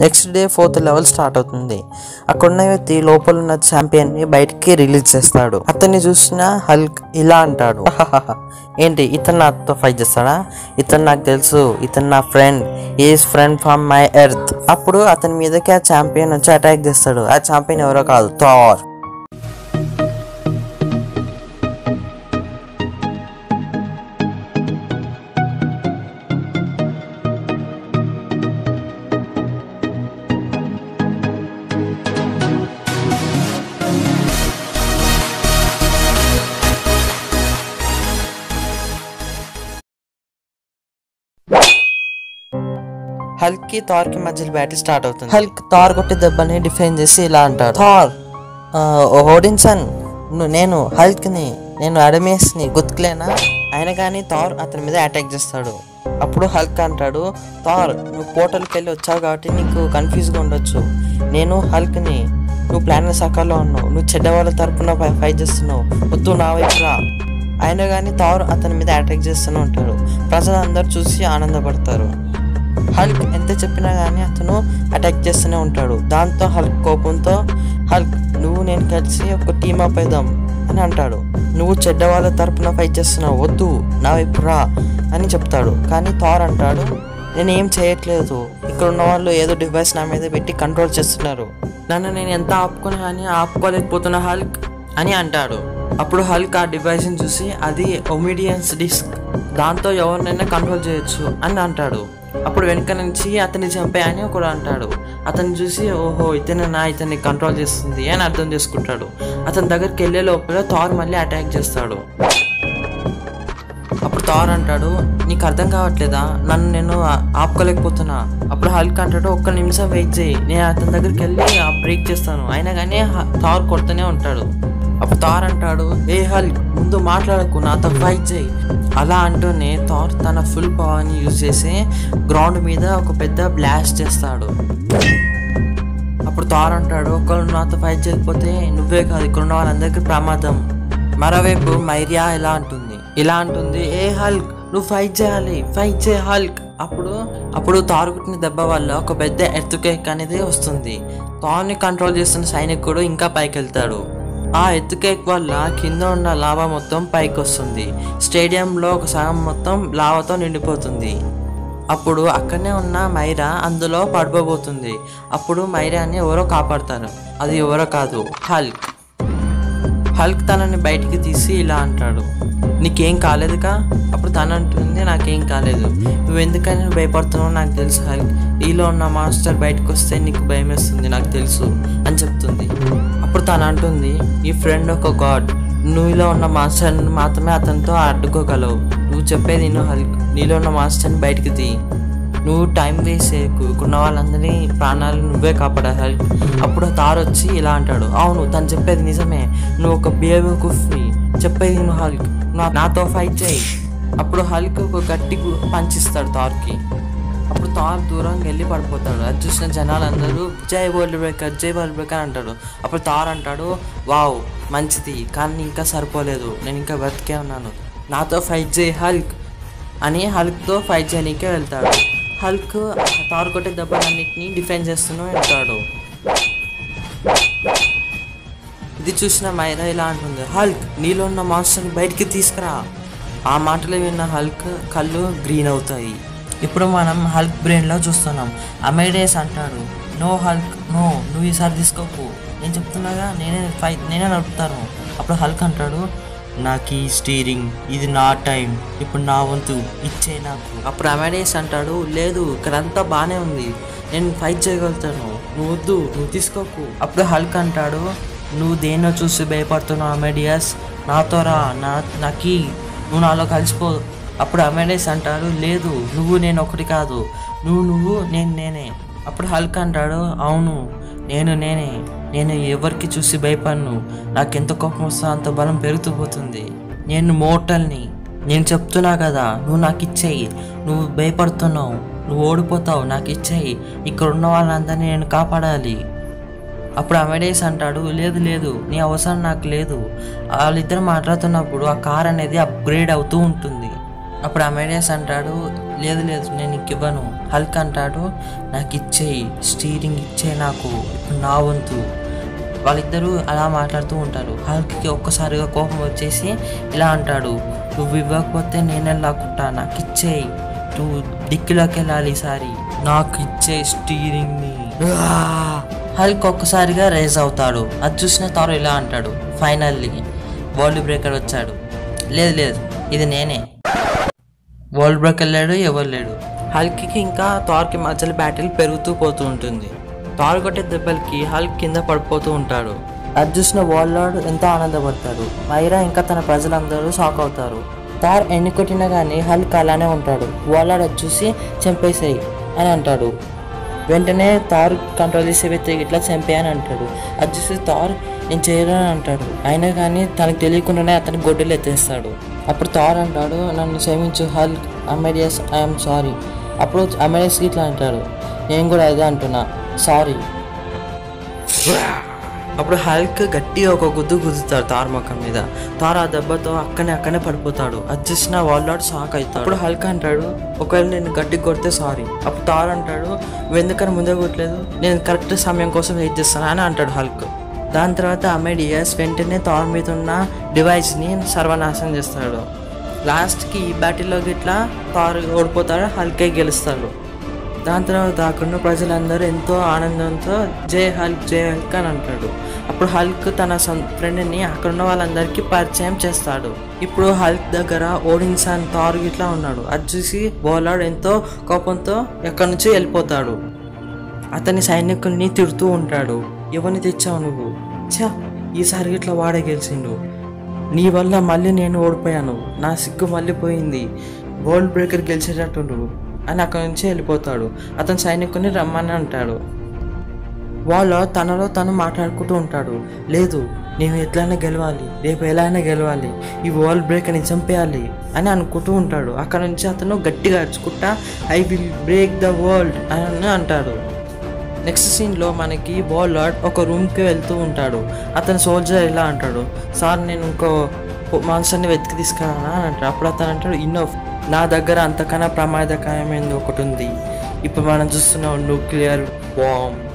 next day fourth level start అవుతుంది అక్కడున్న వ్యక్తి లోపల ఉన్న ఛాంపియన్ ని బయటికి రిలీజ్ చేస్తాడు అతన్ని చూసిన హల్క్ ఇలా అంటాడు "హహహహ, ఏంటి ఇతను నాతో ఫైట్ చేస్తాడా ఇతను నాకు తెలుసు ఇతను నా friend is friend from my earth అప్పుడు అతని మీదకి ఆ ఛాంపియన్ వచ్చి అటాక్ చేస్తాడు ఆ ఛాంపియన్ ఎవరో కాదు థార్ హల్క్ కి థార్ కి మధ్యలో బ్యాటిల్ స్టార్ట్ అవుతుంది హల్క్ థార్ కొట్టే దెబ్బని డిఫెండ్ చేసి ఇలా అంటాడు థార్ ఓడిన్సన్ నేను హల్క్ ని నేను అడమేస్ ని గుర్తులేనా ఆయన కానీ థార్ అతని మీద అటాక్ చేస్తాడు అప్పుడు హల్క్ అంటాడు థార్ నువ్వు పోర్టల్కి వెళ్ళి వచ్చావు కాబట్టి నీకు కన్ఫ్యూజ్గా ఉండొచ్చు నేను హల్క్ ని నువ్వు ప్లాన్ సకాల్లో ఉన్నావు నువ్వు చెడ్డ వాళ్ళ తరపున ఫైట్ చేస్తున్నావు వద్దు నా వైపు రా అయినా కానీ థార్ అతని మీద అటాక్ చేస్తూనే ఉంటాడు ప్రజలందరూ చూసి ఆనందపడతారు హల్క్ ఎంత చెప్పినా కానీ అతను అటాక్ చేస్తూనే ఉంటాడు దాంతో హల్క్ కోపంతో హల్క్ నువ్వు నేను కలిసి ఒక టీమ్ అప్ అయిదాం అని అంటాడు నువ్వు చెడ్డ వాళ్ళ తరపున ఫైట్ చేస్తున్నావు వద్దు నా వైపు రా అని చెప్తాడు కానీ థార్ అంటాడు నేను ఏం చేయట్లేదు ఇక్కడ ఉన్న వాళ్ళు ఏదో డివైస్ నా మీద పెట్టి కంట్రోల్ చేస్తున్నారు నన్ను నేను ఎంత ఆపుకున్నా కానీ ఆపుకోలేకపోతున్నా హల్క్ అని అంటాడు అప్పుడు హల్క్ ఆ డివైస్ని చూసి అది ఒమిడియన్స్ డిస్క్ దాంతో ఎవరినైనా కంట్రోల్ చేయొచ్చు అని అంటాడు అప్పుడు వెనక నుంచి అతన్ని చంపే అని ఒకడు అంటాడు అతన్ని చూసి ఓహో ఇతనే నా ఇతన్ని కంట్రోల్ చేస్తుంది అని అర్థం చేసుకుంటాడు అతని దగ్గరికి వెళ్ళే లోపల థార్ మళ్ళీ అటాక్ చేస్తాడు అప్పుడు థార్ అంటాడు నీకు అర్థం కావట్లేదా నన్ను నేను ఆ- ఆపుకోలేకపోతున్నా అప్పుడు హల్క్ అంటాడు ఒక్క నిమిషం వెయిట్ చేయి నేను అతని దగ్గరికి వెళ్ళి ఆ బ్రేక్ చేస్తాను అయినా కానీ హ- థార్ కొడుతూనే ఉంటాడు అప్పుడు థార్ అంటాడు ఏ హల్క్ ముందు మాట్లాడకు నాతో ఫైట్ చేయి అలా అంటూనే థార్ తన ఫుల్ పవర్ని యూజ్ చేసి గ్రౌండ్ మీద ఒక పెద్ద బ్లాస్ట్ చేస్తాడు అప్పుడు థార్ అంటాడు ఒకళ్ళు నాతో ఫైట్ చేయకపోతే నువ్వే కాదు ఇక్కడ ఉన్న వాళ్ళందరికీ ప్రమాదం మరోవైపు మైరియా ఇలా అంటుంది ఇలా అంటుంది ఏ హల్క్ నువ్వు ఫైట్ చేయాలి ఫైట్ చేయ హల్క్ అప్పుడు అప్పుడు థార్ కుట్టిన దెబ్బ వల్ల ఒక పెద్ద ఎత్తుకేక్ అనేది వస్తుంది థార్ని కంట్రోల్ చేస్తున్న సైనికుడు ఇంకా పైకి వెళ్తాడు ఆ ఎత్తుకేక్ వల్ల కింద ఉన్న లావా మొత్తం పైకి వస్తుంది స్టేడియంలో ఒక సగం మొత్తం లావాతో నిండిపోతుంది అప్పుడు అక్కడనే ఉన్న మైరా అందులో పడిపోబోతుంది అప్పుడు మైరాని ఎవరో కాపాడతారు అది ఎవరో కాదు హల్క్ హల్క్ తనని బయటికి తీసి ఇలా అంటాడు నీకేం కాలేదుగా అప్పుడు తను అంటుంది నాకేం కాలేదు నువ్వు ఎందుకని భయపడుతున్నావు నాకు తెలుసు హల్క్ నీలో ఉన్న మాస్టర్ బయటకు వస్తే నీకు భయం వేస్తుంది నాకు తెలుసు అని చెప్తుంది అప్పుడు తను అంటుంది ఈ ఫ్రెండ్ ఒక గాడ్ నీలో ఉన్న మాస్టర్ని మాత్రమే అతనితో అడ్డుకోగలవు నువ్వు చెప్పేది నువ్వు హల్క్ నీలో ఉన్న మాస్టర్ని బయటికి తీ నువ్వు టైం వేస్ట్ చేయకు ఇక్కడున్న వాళ్ళందరినీ ప్రాణాలు నువ్వే కాపాడాలి హల్క్ అప్పుడు తార్ వచ్చి ఇలా అంటాడు అవును తను చెప్పేది నిజమే నువ్వు ఒక బిహేవియర్ కుఫ్ని చెప్పేది నువ్వు హల్క్ నా నాతో ఫైట్ చేయి అప్పుడు హల్క్ ఒక గట్టి గు- పంచిస్తాడు తార్కి అప్పుడు తార్ దూరంగా వెళ్ళి పడిపోతాడు అది చూసిన జనాలందరూ జై వరల్డ్ బ్రేకర్ జై వరల్డ్ బ్రేకర్ అంటాడు అప్పుడు తార్ అంటాడు వావ్ మంచిది కానీ ఇంకా సరిపోలేదు నేను ఇంకా బతికే ఉన్నాను నాతో ఫైట్ చేయి హల్క్ అని హల్క్తో ఫైట్ చేయనీకే వెళ్తాడు హల్క్ తారు కొట్టే దెబ్బలన్నింటినీ డిఫెండ్ చేస్తూనే ఉంటాడు ఇది చూసిన మైరా ఇలా అంటుంది హల్క్ నీలో ఉన్న మాన్స్టర్ని బయటికి తీసుకురా ఆ మాటలు విన్న హల్క్ కళ్ళు గ్రీన్ అవుతాయి ఇప్పుడు మనం హల్క్ బ్రెయిన్లో చూస్తున్నాం అమెడేస్ అంటాడు నో హల్క్ నో నువ్వు ఈసారి తీసుకోకు నేను చెప్తున్నాగా నేనే ఫైట్ నేనే నడుపుతాను అప్పుడు హల్క్ అంటాడు నాకు ఈ స్టీరింగ్ ఇది నా టైం ఇప్పుడు నా వంతు ఇచ్చే నాకు అప్పుడు అమెడేస్ అంటాడు లేదు ఇక్కడంతా బాగానే ఉంది నేను ఫైట్ చేయగలుగుతాను నువ్వు వద్దు నువ్వు తీసుకోకు అప్పుడు హల్క్ అంటాడు నువ్వు దేన్నో చూసి భయపడుతున్నావు అమెడియస్ నాతో రా నా నాకి నువ్వు నాలో కలిసిపో అప్పుడు అమెడేస్ అంటాడు లేదు నువ్వు నేను ఒకటి కాదు నువ్వు నువ్వు నేను నేనే అప్పుడు హల్క్ అంటాడు అవును నేను నేనే నేను ఎవరికి చూసి భయపడను నాకు ఎంత కోపం వస్తుందో అంత బలం పెరుగుతూ పోతుంది నేను మోటల్ని నేను చెప్తున్నా కదా నువ్వు నాకు ఇచ్చేయి నువ్వు భయపడుతున్నావు నువ్వు ఓడిపోతావు నాకు ఇచ్చేయి ఇక్కడ ఉన్న వాళ్ళందరినీ నేను కాపాడాలి అప్పుడు అమెడేస్ అంటాడు లేదు లేదు నీ అవసరం నాకు లేదు వాళ్ళిద్దరు మాట్లాడుతున్నప్పుడు ఆ కార్ అనేది అప్గ్రేడ్ అవుతూ ఉంటుంది అప్పుడు అమెడేస్ అంటాడు లేదు లేదు నేను నీకు ఇవ్వను హల్క్ అంటాడు నాకు ఇచ్చేయి స్టీరింగ్ ఇచ్చేయి నాకు ఇప్పుడు నా వంతు వాళ్ళిద్దరూ అలా మాట్లాడుతూ ఉంటారు హల్క్కి ఒక్కసారిగా కోపం వచ్చేసి ఇలా అంటాడు నువ్వు ఇవ్వకపోతే నేనే లాక్కుంటా నాకు ఇచ్చేయి నువ్వు డిక్కిలోకి వెళ్ళాలి ఈసారి నాకు ఇచ్చే స్టీరింగ్ని హల్క్ ఒక్కసారిగా రేజ్ అవుతాడు అది చూసిన తారు ఇలా అంటాడు ఫైనల్లీ వరల్డ్ బ్రేకర్ వచ్చాడు లేదు లేదు ఇది నేనే వరల్డ్ బ్రేక్ వెళ్ళాడు ఎవరు లేడు హల్క్కి ఇంకా థార్కి మధ్యలో బ్యాటిల్ పెరుగుతూ పోతూ ఉంటుంది థార్ కొట్టే దెబ్బలకి హల్క్ కింద పడిపోతూ ఉంటాడు అది చూసిన వరల్డ్ ఎంతో ఆనందపడతాడు మైరా ఇంకా తన ప్రజలందరూ షాక్ అవుతారు థార్ ఎన్ని కొట్టినా కానీ హల్క్ అలానే ఉంటాడు వరల్డ్ అది చూసి చంపేసేయి అని అంటాడు వెంటనే థార్ కంట్రోల్ చేసే వ్యక్తి ఇట్లా చంపే అని అంటాడు అది చూసి థార్ నేను చేయను అని అంటాడు అయినా కానీ తనకు తెలియకుండానే అతని గొడ్డలు ఎత్తేస్తాడు అప్పుడు థార్ అంటాడు నన్ను క్షమించు హల్క్ అమెడియస్ ఐఎమ్ సారీ అప్పుడు అమెడియస్ ఇట్లా అంటాడు నేను కూడా అదే అంటున్నా సారీ అప్పుడు హల్క్ గట్టిగా ఒక గుద్దు గుద్దుతాడు తార్ ముఖం మీద తార్ ఆ దెబ్బతో అక్కనే అక్కనే పడిపోతాడు అది చూసిన వాళ్ళాడు షాక్ అవుతాడు అప్పుడు హల్క్ అంటాడు ఒకవేళ నేను గట్టి కొడితే సారీ అప్పుడు తార్ అంటాడు "నువ్వు ఎందుకని ముందే కొట్టలేదు నేను కరెక్ట్ సమయం కోసం వెయిట్ చేస్తాను అని అంటాడు హల్క్ దాని తర్వాత అమెడియస్ వెంటనే తార్ మీద ఉన్న డివైస్ని సర్వనాశనం చేస్తాడు లాస్ట్కి ఈ బ్యాటిల్లో గిట్లా తార్ ఓడిపోతాడు హల్కే గెలుస్తాడు దాని తర్వాత అక్కడున్న ప్రజలందరూ ఎంతో ఆనందంతో జై హల్క్ జై హల్క్ అని అంటాడు అప్పుడు హల్క్ తన సొంత ఫ్రెండ్ని అక్కడున్న వాళ్ళందరికీ పరిచయం చేస్తాడు ఇప్పుడు హల్క్ దగ్గర ఓడిన్సన్ తారు ఇట్లా ఉన్నాడు అది చూసి బోలాడ్ ఎంతో కోపంతో ఎక్కడి నుంచి వెళ్ళిపోతాడు అతని సైనికుల్ని తిడుతూ ఉంటాడు ఎవరిని తెచ్చావు నువ్వు ఛా ఈసారి ఇట్లా వాడే గెలిచిండు నీ వల్ల మళ్ళీ నేను ఓడిపోయాను నా సిగ్గు మళ్ళీ పోయింది వరల్డ్ బ్రేకర్ గెలిచేటట్టుండు అని అక్కడి నుంచి వెళ్ళిపోతాడు అతని సైనికుని రమ్మని అంటాడు వాళ్ళు తనలో తను మాట్లాడుకుంటూ ఉంటాడు లేదు నేను ఎట్లయినా గెలవాలి రేపు ఎలా అయినా గెలవాలి ఈ వరల్డ్ బ్రేకర్ని చంపేయాలి అని అనుకుంటూ ఉంటాడు అక్కడ నుంచి అతను గట్టిగా అరుచుకుంటా I will break the world అని అంటాడు నెక్స్ట్ సీన్లో మనకి బౌలర్ ఒక రూమ్కి వెళ్తూ ఉంటాడు అతను సోల్జర్ ఇలా అంటాడు సార్ నేను ఇంకో మాన్సర్ని వెతికి తీసుకురానా అని అంటాడు అప్పుడు అతను అంటాడు ఇన్నోఫ్ నా దగ్గర అంతకన్నా ప్రమాదకరమైనది ఒకటి ఉంది ఇప్పుడు మనం చూస్తున్నాం న్యూక్లియర్ బాంబ్